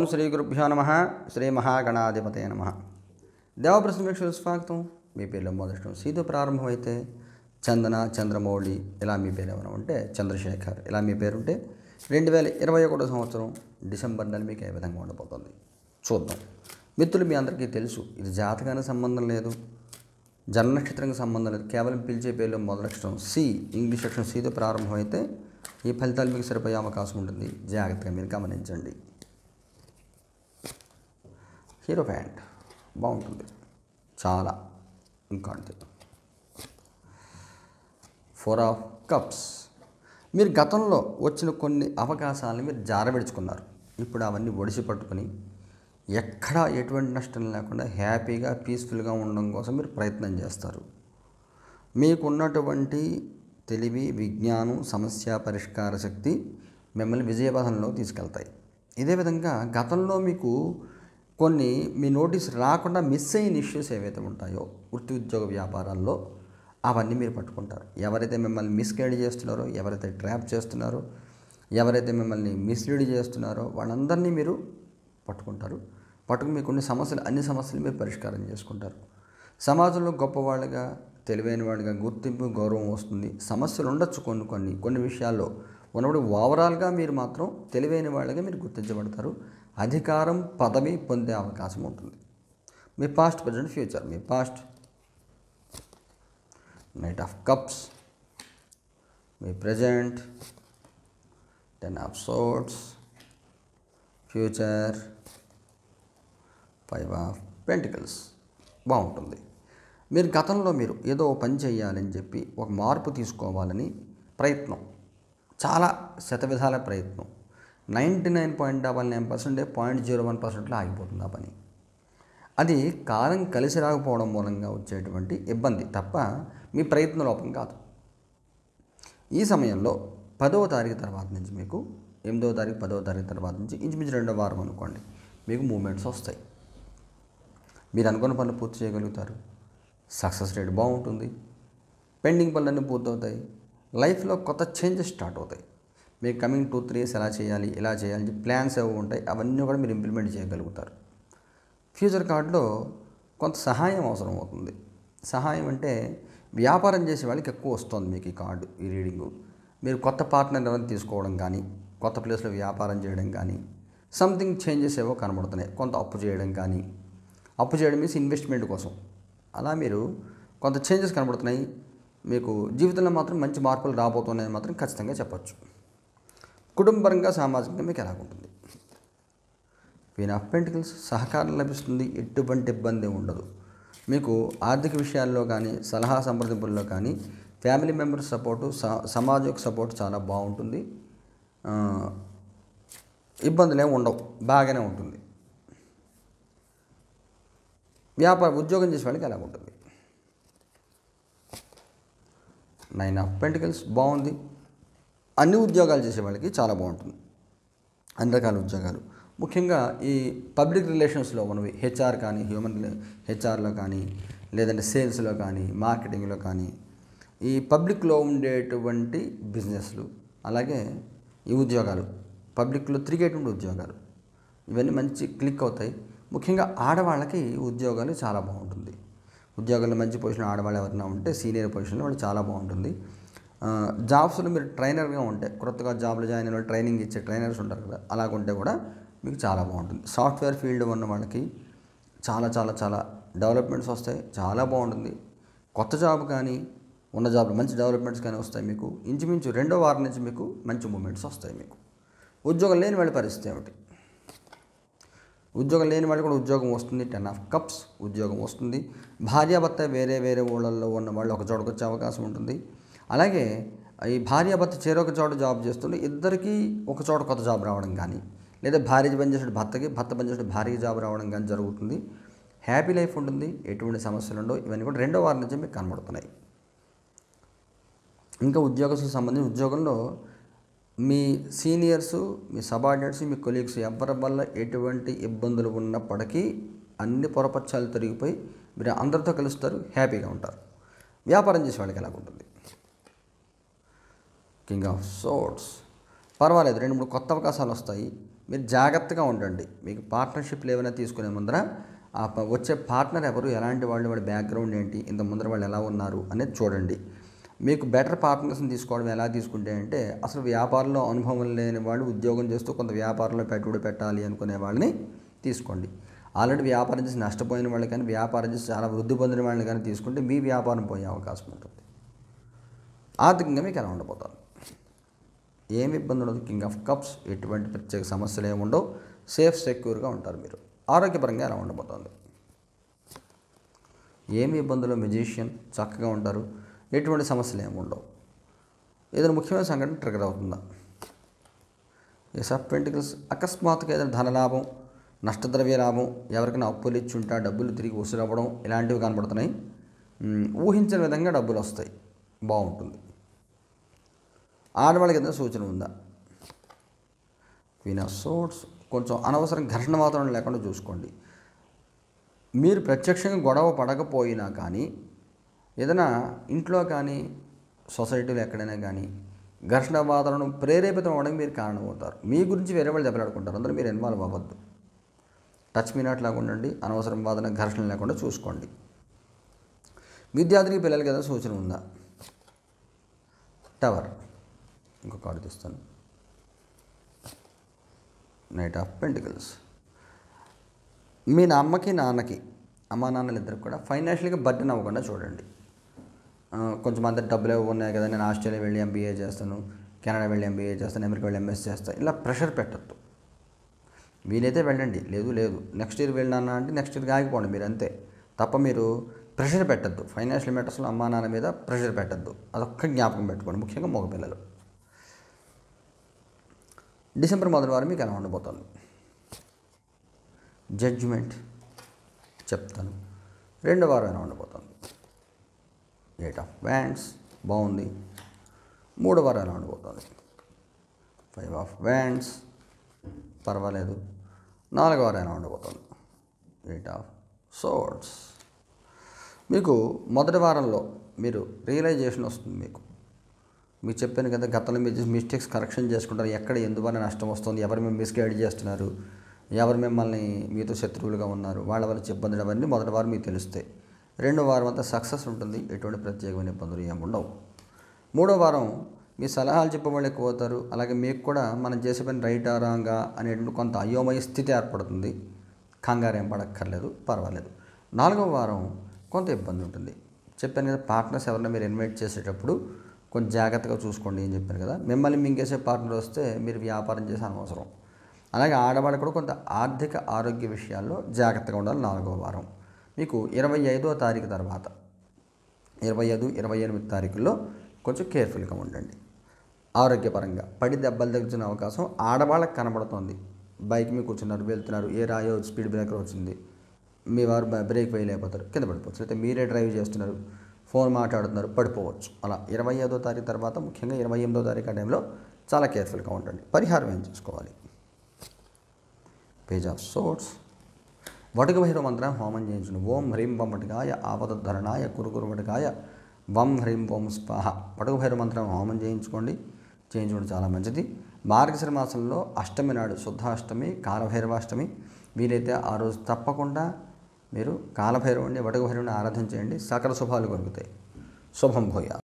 ఓం శ్రీ గురుభ్యో నమ శ్రీ మహాగణాధిపతే నమ దేవప్రశ్న వీక్షలు స్వాగతం మీ పేర్లో మొదటి సీత ప్రారంభమైతే చందన చంద్రమౌళి ఇలా మీ పేరు ఏమైనా ఉంటే చంద్రశేఖర్ ఇలా మీ పేరు ఉంటే రెండు వేల ఇరవై ఒకటో సంవత్సరం డిసెంబర్ నెల మీకు ఏ విధంగా ఉండబోతుంది చూద్దాం మిత్రులు మీ అందరికీ తెలుసు ఇది జాతకానికి సంబంధం లేదు జన్మ నక్షత్రానికి సంబంధం లేదు కేవలం పిలిచే పేర్లో మొదటి అక్షరం సి ఇంగ్లీష్ అక్షరం సితో ప్రారంభమైతే ఈ ఫలితాలు మీకు సరిపోయే అవకాశం ఉంటుంది జాగ్రత్తగా మీరు గమనించండి హీరో ప్యాంట్ బాగుంటుంది చాలా ఇంకా అంతే ఫోర్ ఆఫ్ కప్స్ మీరు గతంలో వచ్చిన కొన్ని అవకాశాలను మీరు జారవిడుచుకున్నారు ఇప్పుడు అవన్నీ ఒడిసి పట్టుకొని ఎక్కడా ఎటువంటి నష్టం లేకుండా హ్యాపీగా పీస్ఫుల్గా ఉండడం కోసం మీరు ప్రయత్నం చేస్తారు మీకున్నటువంటి తెలివి విజ్ఞానం సమస్య పరిష్కార శక్తి మిమ్మల్ని విజయపథంలో తీసుకెళ్తాయి ఇదే విధంగా గతంలో మీకు కొన్ని మీ నోటీస్ రాకుండా మిస్ అయిన ఇష్యూస్ ఏవైతే ఉంటాయో వృత్తి ఉద్యోగ వ్యాపారాల్లో అవన్నీ మీరు పట్టుకుంటారు ఎవరైతే మిమ్మల్ని మిస్గైడ్ చేస్తున్నారో ఎవరైతే ట్రాప్ చేస్తున్నారో ఎవరైతే మిమ్మల్ని మిస్లీడ్ చేస్తున్నారో వాళ్ళందరినీ మీరు పట్టుకుంటారు పట్టుకుని మీకు కొన్ని సమస్యలు అన్ని సమస్యలు మీరు పరిష్కారం చేసుకుంటారు సమాజంలో గొప్పవాళ్ళుగా తెలివైన వాళ్ళుగా గుర్తింపు గౌరవం వస్తుంది సమస్యలు ఉండొచ్చు కొన్ని కొన్ని కొన్ని విషయాల్లో ఉన్నప్పుడు ఓవరాల్గా మీరు మాత్రం తెలివైన వాళ్ళగా మీరు గుర్తించబడతారు అధికారం పదవి పొందే అవకాశం ఉంటుంది మీ పాస్ట్ ప్రజెంట్ ఫ్యూచర్ మీ పాస్ట్ నైట్ ఆఫ్ కప్స్ మీ present ten of swords future five of pentacles బాగుంటుంది మీరు గతంలో మీరు ఏదో ఓ పని చేయాలని చెప్పి ఒక మార్పు తీసుకోవాలని ప్రయత్నం చాలా శతవిధాల ప్రయత్నం ninety nine point double nine పర్సెంటే పాయింట్ జీరో వన్ పర్సెంట్లో ఆగిపోతుంది ఆ పని అది కాలం కలిసి రాకపోవడం మూలంగా వచ్చేటువంటి ఇబ్బంది తప్ప మీ ప్రయత్న లోపం కాదు ఈ సమయంలో పదవ తారీఖు తర్వాత నుంచి మీకు ఎనిమిదవ తారీఖు పదవ తారీఖు తర్వాత నుంచి ఇంచుమించు రెండో వారం అనుకోండి మీకు మూమెంట్స్ వస్తాయి మీరు అనుకున్న పనులు పూర్తి చేయగలుగుతారు సక్సెస్ రేట్ బాగుంటుంది పెండింగ్ పనులన్నీ పూర్తవుతాయి లైఫ్లో కొత్త చేంజెస్ స్టార్ట్ అవుతాయి మీరు కమింగ్ టూ త్రీ ఇయర్స్ ఎలా చేయాలి ఇలా చేయాలి చెప్పి ప్లాన్స్ ఏవో ఉంటాయి అవన్నీ కూడా మీరు ఇంప్లిమెంట్ చేయగలుగుతారు ఫ్యూచర్ కార్డులో కొంత సహాయం అవసరం అవుతుంది సహాయం అంటే వ్యాపారం చేసే వాళ్ళకి ఎక్కువ వస్తుంది మీకు ఈ కార్డు ఈ రీడింగు మీరు కొత్త పార్ట్నర్ ఎవరైనా తీసుకోవడం కానీ కొత్త ప్లేస్లో వ్యాపారం చేయడం కానీ సంథింగ్ చేంజెస్ ఏవో కనబడుతున్నాయి కొంత అప్పు చేయడం కానీ అప్పు చేయడం మీన్స్ ఇన్వెస్ట్మెంట్ కోసం అలా మీరు కొంత చేంజెస్ కనబడుతున్నాయి మీకు జీవితంలో మాత్రం మంచి మార్పులు రాబోతున్నాయని మాత్రం ఖచ్చితంగా చెప్పచ్చు కుటుంబపరంగా సామాజికంగా మీకు ఎలాగుంటుంది వీన్ ఆఫ్ పెంటికల్స్ సహకారం లభిస్తుంది ఎటువంటి ఇబ్బంది ఉండదు మీకు ఆర్థిక విషయాల్లో కానీ సలహా సంప్రదింపుల్లో కానీ ఫ్యామిలీ మెంబర్స్ సపోర్టు సమాజం యొక్క సపోర్ట్ చాలా బాగుంటుంది ఆ, ఇబ్బందులు ఏమి ఉండవు బాగానే ఉంటుంది వ్యాపార ఉద్యోగం చేసే వాళ్ళకి ఎలా ఉంటుంది నైన్ ఆఫ్ పెంటికల్స్ బాగుంది అన్ని ఉద్యోగాలు చేసే వాళ్ళకి చాలా బాగుంటుంది అన్ని రకాల ఉద్యోగాలు ముఖ్యంగా ఈ పబ్లిక్ రిలేషన్స్లో ఉన్నవి హెచ్ఆర్ కానీ హ్యూమన్ హెచ్ఆర్లో కానీ లేదంటే సేల్స్లో కానీ మార్కెటింగ్లో కానీ ఈ పబ్లిక్లో ఉండేటువంటి బిజినెస్లు అలాగే ఈ ఉద్యోగాలు పబ్లిక్లో తిరిగేటువంటి ఉద్యోగాలు ఇవన్నీ మంచి క్లిక్ అవుతాయి ముఖ్యంగా ఆడవాళ్ళకి ఉద్యోగాలు చాలా బాగుంటుంది ఉద్యోగాల్లో మంచి పొజిషన్ ఆడవాళ్ళు ఎవరైనా ఉంటే సీనియర్ పొజిషన్లో వాళ్ళు చాలా బాగుంటుంది ఆ, జాబ్స్లో మీరు ట్రైనర్గా ఉంటే కొత్తగా జాబ్లో జాయిన్ అయిన వాళ్ళు ట్రైనింగ్ ఇచ్చే ట్రైనర్స్ ఉంటారు కదా అలాగ ఉంటే కూడా మీకు చాలా బాగుంటుంది సాఫ్ట్వేర్ ఫీల్డ్ ఉన్న వాళ్ళకి చాలా చాలా చాలా డెవలప్మెంట్స్ వస్తాయి చాలా బాగుంటుంది కొత్త జాబ్ కానీ ఉన్న జాబ్లో మంచి డెవలప్మెంట్స్ కానీ వస్తాయి మీకు ఇంచుమించు రెండో వారం నుంచి మీకు మంచి మూమెంట్స్ వస్తాయి మీకు ఉద్యోగం లేని వాళ్ళ పరిస్థితి ఏమిటి ఉద్యోగం లేని వాళ్ళు కూడా ఉద్యోగం వస్తుంది టెన్ ఆఫ్ కప్స్ ఉద్యోగం వస్తుంది భార్యాభర్త వేరే వేరే ఊళ్ళల్లో ఉన్న వాళ్ళు ఒక చోటకు వచ్చే అవకాశం ఉంటుంది అలాగే ఈ భార్యాభర్త చేరొక చోట జాబ్ చేస్తుంటే ఇద్దరికీ ఒక చోట కొత్త జాబ్ రావడం కానీ లేదా భార్య పనిచేసే భర్తకి భర్త పనిచేసే భార్యకి జాబ్ రావడం కానీ జరుగుతుంది హ్యాపీ లైఫ్ ఉంటుంది ఎటువంటి సమస్యలు ఉండవు ఇవన్నీ కూడా రెండో వారం నుంచి మీకు కనబడుతున్నాయి ఇంకా ఉద్యోగస్తులకు సంబంధించి ఉద్యోగంలో మీ సీనియర్స్ మీ సబార్డినేట్స్ మీ కొలీగ్స్ ఎవరి వల్ల ఎటువంటి ఇబ్బందులు ఉన్నప్పటికీ అన్ని పొరపక్షాలు తిరిగిపోయి మీరు అందరితో కలుస్తారు హ్యాపీగా ఉంటారు వ్యాపారం చేసే వాళ్ళకి ఎలాగుంటుంది కింగ్ ఆఫ్ సోర్ట్స్ పర్వాలేదు రెండు మూడు కొత్త అవకాశాలు వస్తాయి మీరు జాగ్రత్తగా ఉండండి మీకు పార్ట్నర్షిప్లు ఏమైనా తీసుకునే ముందర ఆ ప- వచ్చే పార్ట్నర్ ఎవరు ఎలాంటి వాళ్ళు వాళ్ళ బ్యాక్గ్రౌండ్ ఏంటి ఇంత ముందర వాళ్ళు ఎలా ఉన్నారు అనేది చూడండి మీకు బెటర్ పార్ట్నర్స్ని తీసుకోవడం ఎలా తీసుకుంటే అంటే అసలు వ్యాపారంలో అనుభవం లేని వాళ్ళు ఉద్యోగం చేస్తూ కొంత వ్యాపారంలో పెట్టుబడి పెట్టాలి అనుకునే వాళ్ళని తీసుకోండి ఆల్రెడీ వ్యాపారం చేసి నష్టపోయిన వాళ్ళు కానీ వ్యాపారం చేసి చాలా వృద్ధి పొందిన వాళ్ళని కానీ తీసుకుంటే మీ వ్యాపారం పోయే అవకాశం ఉంటుంది ఆర్థికంగా మీకు ఎలా ఉండబోతుంది ఏమి ఇబ్బంది ఉండదు కింగ్ ఆఫ్ కప్స్ ఎటువంటి ప్రత్యేక సమస్యలు ఏమి ఉండవు సేఫ్ సెక్యూర్గా ఉంటారు మీరు ఆరోగ్యపరంగా ఎలా ఉండబోతోంది ఏమి ఇబ్బందులు మెజిషియన్ చక్కగా ఉంటారు ఎటువంటి సమస్యలు ఏమి ఉండవు ఏదైనా ముఖ్యమైన సంఘటన ట్రిగర్ అవుతుందా ఎస్ ఆఫ్ పెంటికల్స్ అకస్మాత్తుగా ఏదైనా ధనలాభం నష్టద్రవ్య లాభం ఎవరికైనా అప్పులు ఇచ్చి ఉంటే ఆ డబ్బులు తిరిగి వసూలు అవ్వడం ఇలాంటివి కనబడుతున్నాయి మ్, ఊహించిన విధంగా డబ్బులు వస్తాయి బాగుంటుంది ఆడవాళ్ళకి ఏదైనా సూచన ఉందా క్వీన్ ఆఫ్ సోర్ట్స్ కొంచెం అనవసరం ఘర్షణ వాతావరణం లేకుండా చూసుకోండి మీరు ప్రత్యక్షంగా గొడవ పడకపోయినా కానీ ఏదైనా ఇంట్లో కానీ సొసైటీలో ఎక్కడైనా కానీ ఘర్షణ వాతావరణం ప్రేరేపితం అవ్వడానికి మీరు కారణమవుతారు మీ గురించి వేరే వాళ్ళు దెబ్బలాడుకుంటారు అందరూ మీరు ఇన్వాల్వ్ అవ్వద్దు టచ్ మీ నాట్ లాగా ఉండండి అనవసరం వాదన ఘర్షణ లేకుండా చూసుకోండి విద్యార్థికి పిల్లలకి ఏదైనా సూచన ఉందా టవర్ ఇంకో కార్డు తీస్తాను నైట్ ఆఫ్ పెంటికల్స్ మీ అమ్మకి నాన్నకి అమ్మా నాన్నలు ఇద్దరికి కూడా ఫైనాన్షియల్గా బర్డెన్ అవ్వకుండా చూడండి ఆ, కొంచెం అంత డబ్బులు ఏవో ఉన్నాయి కదా నేను ఆస్ట్రేలియా వెళ్ళి ఎంబీఏ చేస్తాను కెనడా వెళ్ళి ఎంబీఏ చేస్తాను అమెరికా వెళ్ళి ఎంఎస్ చేస్తాను ఇలా ప్రెషర్ పెట్టద్దు వీలైతే వెళ్ళండి లేదు లేదు నెక్స్ట్ ఇయర్ వెళ్ళినా అంటే నెక్స్ట్ ఇయర్కి ఆగిపోండి మీరు అంతే తప్ప మీరు ప్రెషర్ పెట్టద్దు ఫైనాన్షియల్ మ్యాటర్స్లో అమ్మా నాన్న మీద ప్రెషర్ పెట్టద్దు అదొక్క జ్ఞాపకం పెట్టుకోండి ముఖ్యంగా మగపిల్లలు డిసెంబర్ మొదటి వారం మీకు ఎలా ఉండబోతుంది జడ్జిమెంట్ చెప్తాను రెండో వారం ఎలా ఉండబోతుంది ఎయిట్ ఆఫ్ వ్యాండ్స్ బాగుంది మూడో వారం ఎలా ఉండబోతుంది ఫైవ్ ఆఫ్ వ్యాండ్స్ పర్వాలేదు నాలుగో వారం ఎలా ఉండబోతుంది ఎయిట్ ఆఫ్ సోర్డ్స్ మీకు మొదటి వారంలో మీరు రియలైజేషన్ వస్తుంది మీకు మీకు చెప్పాను కదా గతంలో మీరు చేసిన మిస్టేక్స్ కరెక్షన్ చేసుకుంటారు ఎక్కడ ఎందువల్ల నష్టం వస్తుంది ఎవరు మేము మిస్గైడ్ చేస్తున్నారు ఎవరు మిమ్మల్ని మీతో శత్రువులుగా ఉన్నారు వాళ్ళ వల్ల ఇబ్బందులు అవన్నీ మొదటి వారం మీకు తెలుస్తాయి రెండో వారం అంతా సక్సెస్ ఉంటుంది ఎటువంటి ప్రత్యేకమైన ఇబ్బందులు ఏమి ఉండవు మూడో వారం మీ సలహాలు చెప్పేవాళ్ళు ఎక్కువ అవుతారు అలాగే మీకు కూడా మనం చేసే పని రైటా రాంగా అనేటువంటి కొంత అయోమయ స్థితి ఏర్పడుతుంది కంగారు ఏం పడక్కర్లేదు పర్వాలేదు నాలుగో వారం కొంత ఇబ్బంది ఉంటుంది చెప్పాను కదా పార్ట్నర్స్ ఎవరైనా మీరు ఇన్వైట్ చేసేటప్పుడు కొంచెం జాగ్రత్తగా చూసుకోండి అని చెప్పాను కదా మిమ్మల్ని మింగేసే పార్ట్నర్ వస్తే మీరు వ్యాపారం చేసే అనవసరం అలాగే ఆడవాళ్ళు కూడా కొంత ఆర్థిక ఆరోగ్య విషయాల్లో జాగ్రత్తగా ఉండాలి నాలుగో వారం మీకు ఇరవై ఐదో తారీఖు తర్వాత ఇరవై ఐదు ఇరవై ఎనిమిది తారీఖుల్లో కొంచెం కేర్ఫుల్గా ఉండండి ఆరోగ్యపరంగా పడి దెబ్బలు తగ్గించిన అవకాశం ఆడవాళ్ళకి కనబడుతోంది బైక్ మీద కూర్చున్నారు వెళ్తున్నారు ఏ రాయో స్పీడ్ బ్రేకర్ వచ్చింది మీ వారు బ- బ్రేక్ వేయలేకపోతారు కింద పడిపోవచ్చు అయితే మీరే డ్రైవ్ చేస్తున్నారు ఫోన్ మాట్లాడుతున్నారు పడిపోవచ్చు అలా ఇరవై ఐదో తారీఖు తర్వాత ముఖ్యంగా ఇరవై ఎనిమిదో తారీఖు ఆ టైంలో చాలా కేర్ఫుల్గా ఉండండి పరిహారం ఏం చేసుకోవాలి పేజ్ ఆఫ్ సోర్ట్స్ వటుక భైరవ మంత్రం హోమం చేయించును ఓం హ్రీం వం వటకాయ ఆపదధరణాయ కురుగురు వటకాయ వం హ్రీం ఓం స్పాహ వటుక భైరవ మంత్రం హోమం చేయించుకోండి చేయించుకోవడం చాలా మంచిది మార్గశిర మాసంలో అష్టమి నాడు శుద్ధాష్టమి కాలభైరవాష్టమి వీలైతే ఆ రోజు తప్పకుండా మీరు కాలభైరవుని వటుక భైరవుని ఆరాధన చేయండి సకల శుభాలు కలుగుతాయి శుభం భూయా